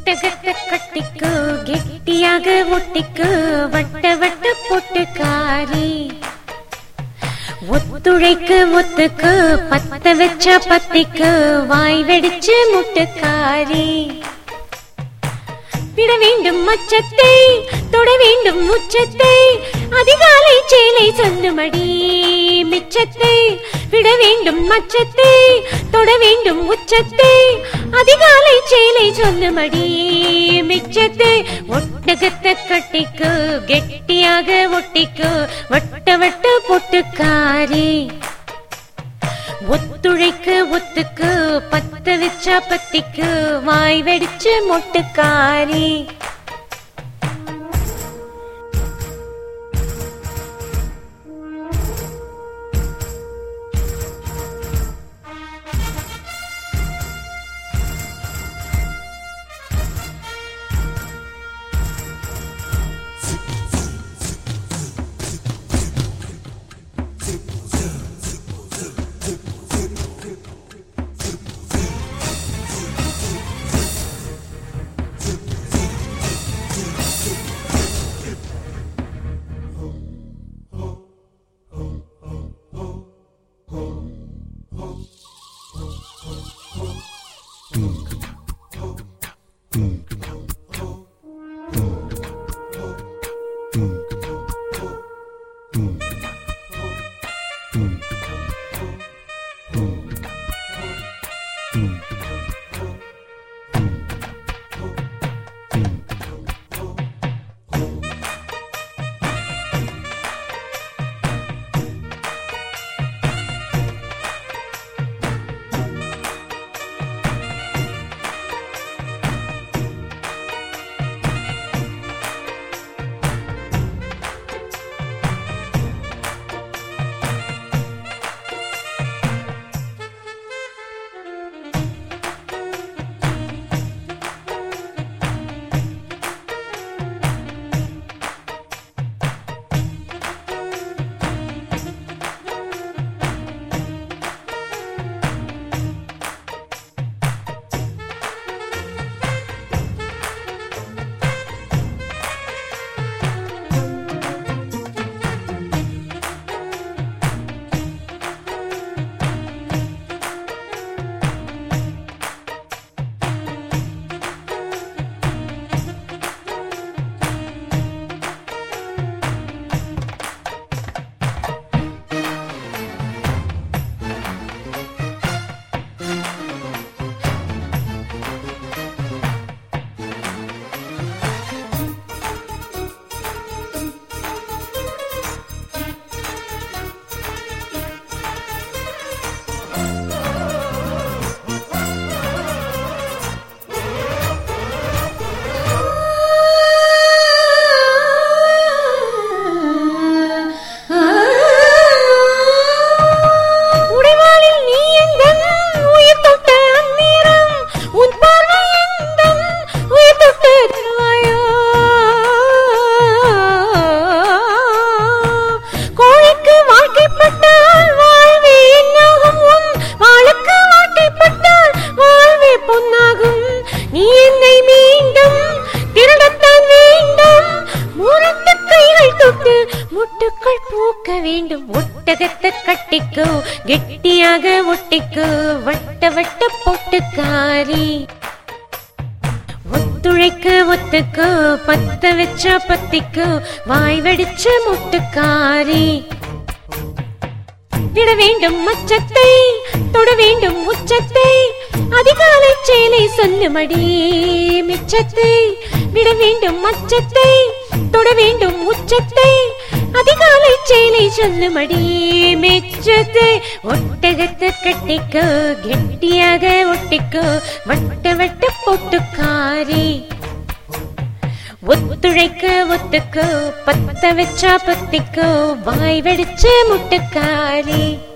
ஒட்டகத்தை கட்டிக்கு கெட்டியாக ஒட்டிக்கு வட்ட வட்ட பொட்டுக்காரி ஒத்துழைக்கு ஒத்துக்கு பத்த வச்ச பத்திக்கு வாய் வெடிச்சு முட்டுக்காரி விட வேண்டும் மச்சத்தை தொட வேண்டும் உச்சத்தை அதிகாலை சேலை சொல்லுமடி மிச்சத்தை விட வேண்டும் மச்சத்தை தொட வேண்டும் உச்சத்தை அதிகாலை சேலை சொல்லுமடி மிச்சத்தை ஒட்டகத்தை கட்டிக்கு கெட்டியாக ஒட்டிக்கு வட்ட வட்ட பொட்டுக்காரி ஒத்துழைக்கு ஒத்துக்கு பத்த வச்சா பத்திக்கு வாய் வெடிச்சு மொட்டுக்காரி உடைவாளில் நீ எந்தன் உயிர் தொட்ட அந்நேரம் உன் பார்வை எந்தன் உயிர் தொட்ட திருவாயோ கோழிக்கு வாழ்க்கைப்பட்டால் வாழ்வே என்னாகும் உன் வாளுக்கு வாழ்க்கைப்பட்டால் வாழ்வே பொன்னாகும் நீ என்னை மீண்டும் திருடத்தான் வேண்டும் முரட்டு கைகள் தொட்டு முட்டுக்கள் பூக்க வேண்டும் ஒட்டகத்தை கட்டிக்கோ கெட்டியாக ஒட்டிக்கோ வட்ட வட்ட பொட்டுக்காரி ஒத்துழைக்க ஒத்துக்கோ பத்த வச்ச பத்திக்கோ வாய் வெடிச்ச முட்டுக்காரி விட வேண்டும் மச்சத்தை தொட வேண்டும் உச்சத்தை அதிகாலை சேலை சொல்லுமடி மிச்சத்தை விட வேண்டும் மச்சத்தை தொட வேண்டும் உச்சத்தை அதிகாலை சேலை சொல்லுமடி மிச்சத்தை ஒட்டகத்தை கட்டிக்கோ கெட்டியாக ஒட்டிக்கோ வட்ட வட்ட பொட்டுக்காரி ஒத்துழைக்க ஒத்துக்கோ பத்த வச்சா பத்திக்கோ வாய் வெடிச்ச முட்டுக்காரி